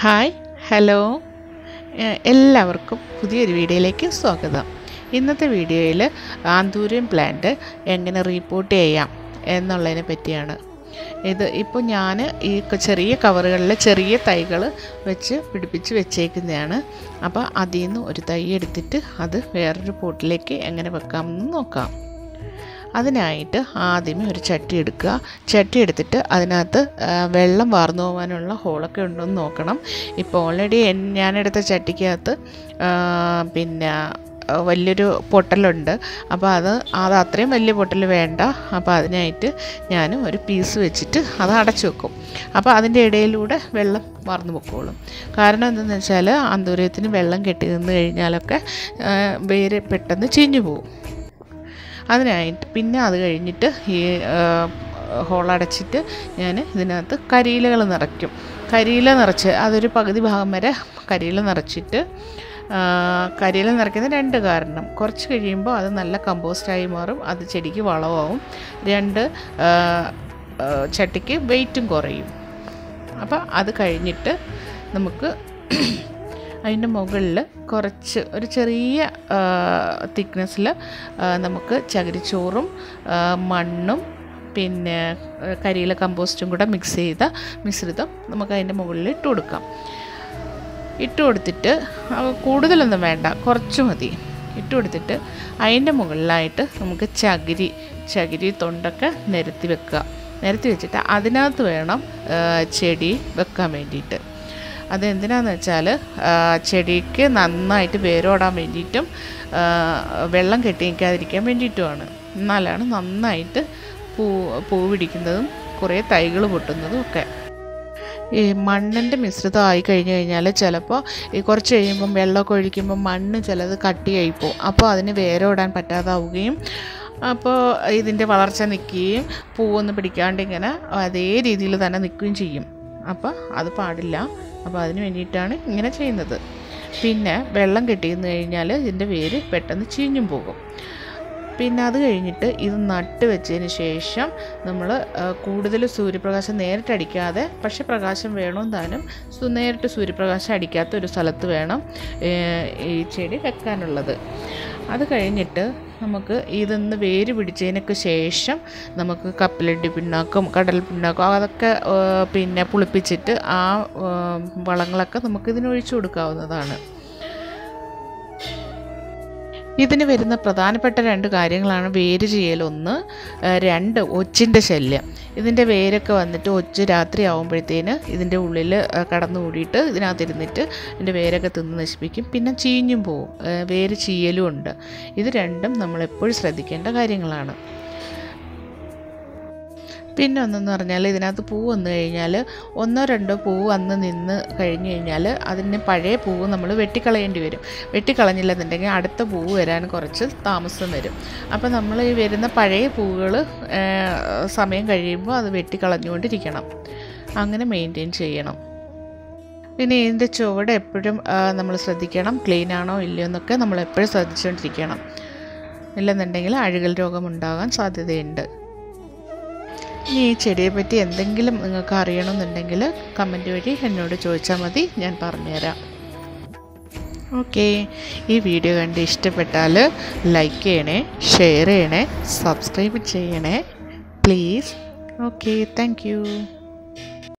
hi hello ഏഹ് എല്ലാവർക്കും പുതിയൊരു വീഡിയോയിലേക്ക് സ്വാഗതം ഇന്നത്തെ വീഡിയോയിൽ ആന്തൂര്യം പ്ലാന്റ് എങ്ങനെ റീപ്പോർട്ട് ചെയ്യാം എന്നുള്ളതിനെ പറ്റിയാണ് ഇത് ഇപ്പോൾ ഞാൻ ഈ ക- ചെറിയ കവറുകളിൽ ചെറിയ തൈകൾ വെച്ച് പിടിപ്പിച്ച് വെച്ചേക്കുന്നതാണ് അപ്പോൾ അതിൽ നിന്ന് ഒരു തൈ എടുത്തിട്ട് അത് വേറൊരു പോട്ടിലേക്ക് എങ്ങനെ വെക്കാമെന്ന് നോക്കാം അതിനായിട്ട് ആദ്യമേ ഒരു ചട്ടി എടുക്കുക ചട്ടി എടുത്തിട്ട് അതിനകത്ത് ആ, വെള്ളം വാർന്നു പോകാനുള്ള ഹോളൊക്കെ ഉണ്ടോ എന്ന് നോക്കണം ഇപ്പോൾ ഓൾറെഡി ഞാനെടുത്ത ചട്ടിക്കകത്ത് ആ, പിന്നെ ആ, വലിയൊരു പൊട്ടലുണ്ട് അപ്പോൾ അത് അത് അത്രയും വലിയ പൊട്ടൽ വേണ്ട അപ്പോൾ അതിനായിട്ട് ഞാൻ ഒരു പീസ് വെച്ചിട്ട് അത് അടച്ചു വെക്കും അപ്പോൾ അതിൻ്റെ ഇടയിലൂടെ വെള്ളം വാർന്നു പൊക്കോളും കാരണം എന്തെന്ന് വെച്ചാൽ അന്തൂര്യത്തിന് വെള്ളം കെട്ടി നിന്ന് കഴിഞ്ഞാലൊക്കെ ആ, വേര് പെട്ടെന്ന് ചീഞ്ഞു പോകും അതിനായിട്ട് പിന്നെ അത് കഴിഞ്ഞിട്ട് ഈ ഹോളടച്ചിട്ട് ഞാൻ ഇതിനകത്ത് കരിയിലകൾ നിറയ്ക്കും കരിയില നിറച്ച് അതൊരു പകുതി ഭാഗം വരെ കരിയില നിറച്ചിട്ട് ആ, കരിയില നിറയ്ക്കുന്ന രണ്ട് കാരണം കുറച്ച് കഴിയുമ്പോൾ അത് നല്ല കമ്പോസ്റ്റായി മാറും അത് ചെടിക്ക് വളമാവും രണ്ട് ആ, ആ, ചട്ടിക്ക് വെയിറ്റും കുറയും അപ്പോൾ അത് കഴിഞ്ഞിട്ട് നമുക്ക് അതിൻ്റെ മുകളിൽ കുറച്ച് ഒരു ചെറിയ തിക്നെസ്സിൽ നമുക്ക് ചകിരിച്ചോറും ആ, മണ്ണും പിന്നെ ആ, കരിയില കമ്പോസ്റ്റും കൂടെ മിക്സ് ചെയ്ത മിശ്രിതം നമുക്ക് അതിൻ്റെ മുകളിൽ ഇട്ട് കൊടുക്കാം ഇട്ട് കൊടുത്തിട്ട് അത് കൂടുതലൊന്നും വേണ്ട കുറച്ച് മതി ഇട്ട് കൊടുത്തിട്ട് അതിൻ്റെ മുകളിലായിട്ട് നമുക്ക് ചകിരി ചകിരി തൊണ്ടൊക്കെ നിരത്തി വെക്കുക നിരത്തി വെച്ചിട്ട് അതിനകത്ത് വേണം ആ, ചെടി വെക്കാൻ വേണ്ടിയിട്ട് അതെന്തിനാന്ന് വെച്ചാൽ ആ, ചെടിക്ക് നന്നായിട്ട് വേരോടാൻ വേണ്ടിയിട്ടും ആ, വെള്ളം കെട്ടി നിൽക്കാതിരിക്കാൻ വേണ്ടിയിട്ടുമാണ് എന്നാലാണ് നന്നായിട്ട് പൂ പൂ പിടിക്കുന്നതും കുറേ തൈകൾ പൊട്ടുന്നതും ഒക്കെ ഈ മണ്ണിൻ്റെ മിശ്രിതം ആയി കഴിഞ്ഞ് കഴിഞ്ഞാൽ ചിലപ്പോൾ ഈ കുറച്ച് കഴിയുമ്പം വെള്ളമൊക്കെ ഒഴിക്കുമ്പോൾ മണ്ണ് ചിലത് കട്ടിയായി പോകും അപ്പോൾ അതിന് വേരോടാൻ പറ്റാതാവുകയും അപ്പോൾ ഇതിൻ്റെ വളർച്ച നിൽക്കുകയും പൂവൊന്നും പിടിക്കാണ്ട് ഇങ്ങനെ അതേ രീതിയിൽ തന്നെ നിൽക്കുകയും ചെയ്യും അപ്പോൾ അത് പാടില്ല അപ്പോൾ അതിന് വേണ്ടിയിട്ടാണ് ഇങ്ങനെ ചെയ്യുന്നത് പിന്നെ വെള്ളം കെട്ടിയെന്ന് കഴിഞ്ഞാൽ ഇതിൻ്റെ വേര് പെട്ടെന്ന് ചീഞ്ഞും പോകും പിന്നെ അത് കഴിഞ്ഞിട്ട് ഇത് നട്ട് വെച്ചതിന് ശേഷം നമ്മൾ കൂടുതൽ സൂര്യപ്രകാശം നേരിട്ട് അടിക്കാതെ പക്ഷെ പ്രകാശം വേണം താനും സു- നേരിട്ട് സൂര്യപ്രകാശം അടിക്കാത്ത ഒരു സ്ഥലത്ത് വേണം ഏഹ്, ഈ ചെടി വെക്കാനുള്ളത് അത് കഴിഞ്ഞിട്ട് നമുക്ക് ഇതൊന്ന് വേര് പിടിച്ചതിനൊക്കെ ശേഷം നമുക്ക് കപ്പലണ്ടി പിണ്ണാക്കും കടൽ പിണ്ണാക്കും അതൊക്കെ ഏഹ്, പിന്നെ പുളിപ്പിച്ചിട്ട് ആ ഏഹ്, വളങ്ങളൊക്കെ നമുക്ക് ഇതിന് ഒഴിച്ചു കൊടുക്കാവുന്നതാണ് ഇതിന് വരുന്ന പ്രധാനപ്പെട്ട രണ്ട് കാര്യങ്ങളാണ് വേര് ചെയ്യൽ ഒന്ന് ആ, രണ്ട് ഒച്ചിൻ്റെ ശല്യം ഇതിൻ്റെ വേരൊക്കെ വന്നിട്ട് ഒച്ച് രാത്രി ആകുമ്പോഴത്തേന് ഇതിൻ്റെ ഉള്ളിൽ കടന്നു കൂടിയിട്ട് ഇതിനകത്ത് ഇരുന്നിട്ട് ഇതിൻ്റെ വേരൊക്കെ തിന്ന് നശിപ്പിക്കും പിന്നെ ചീഞ്ഞും പോവും ആ, വേര് ചീയലും ഉണ്ട് ഇത് രണ്ടും നമ്മളെപ്പോഴും ശ്രദ്ധിക്കേണ്ട കാര്യങ്ങളാണ് പിന്നെ ഒന്നെന്ന് പറഞ്ഞാൽ ഇതിനകത്ത് പൂ വന്നു കഴിഞ്ഞാൽ ഒന്നോ രണ്ടോ പൂവ് വന്ന് നിന്ന് കഴിഞ്ഞ് കഴിഞ്ഞാൽ അതിന് പഴയ പൂവ് നമ്മൾ വെട്ടിക്കളയേണ്ടി വരും വെട്ടിക്കളഞ്ഞില്ലെന്നുണ്ടെങ്കിൽ അടുത്ത പൂവ് വരാൻ കുറച്ച് താമസം വരും അപ്പോൾ നമ്മൾ ഈ വരുന്ന പഴയ പൂവുകൾ സമയം കഴിയുമ്പോൾ അത് വെട്ടിക്കളഞ്ഞുകൊണ്ടിരിക്കണം അങ്ങനെ മെയിൻറ്റെയിൻ ചെയ്യണം പിന്നെ ഇതിൻ്റെ ചുവട് എപ്പോഴും നമ്മൾ ശ്രദ്ധിക്കണം ക്ലീൻ ആണോ ഇല്ലയോ എന്നൊക്കെ നമ്മൾ എപ്പോഴും ശ്രദ്ധിച്ചുകൊണ്ടിരിക്കണം ഇല്ലെന്നുണ്ടെങ്കിൽ അഴുകൽ രോഗം ഉണ്ടാകാൻ സാധ്യതയുണ്ട് ഇനി ഈ ചെടിയെ പറ്റി എന്തെങ്കിലും നിങ്ങൾക്ക് അറിയണമെന്നുണ്ടെങ്കിൽ കമൻറ്റ് വഴി എന്നോട് ചോദിച്ചാൽ മതി ഞാൻ പറഞ്ഞുതരാം ഓക്കെ ഈ വീഡിയോ കണ്ട് ഇഷ്ടപ്പെട്ടാൽ ലൈക്ക് ചെയ്യണേ ഷെയർ ചെയ്യണേ സബ്സ്ക്രൈബ് ചെയ്യണേ പ്ലീസ് ഓക്കെ താങ്ക് യു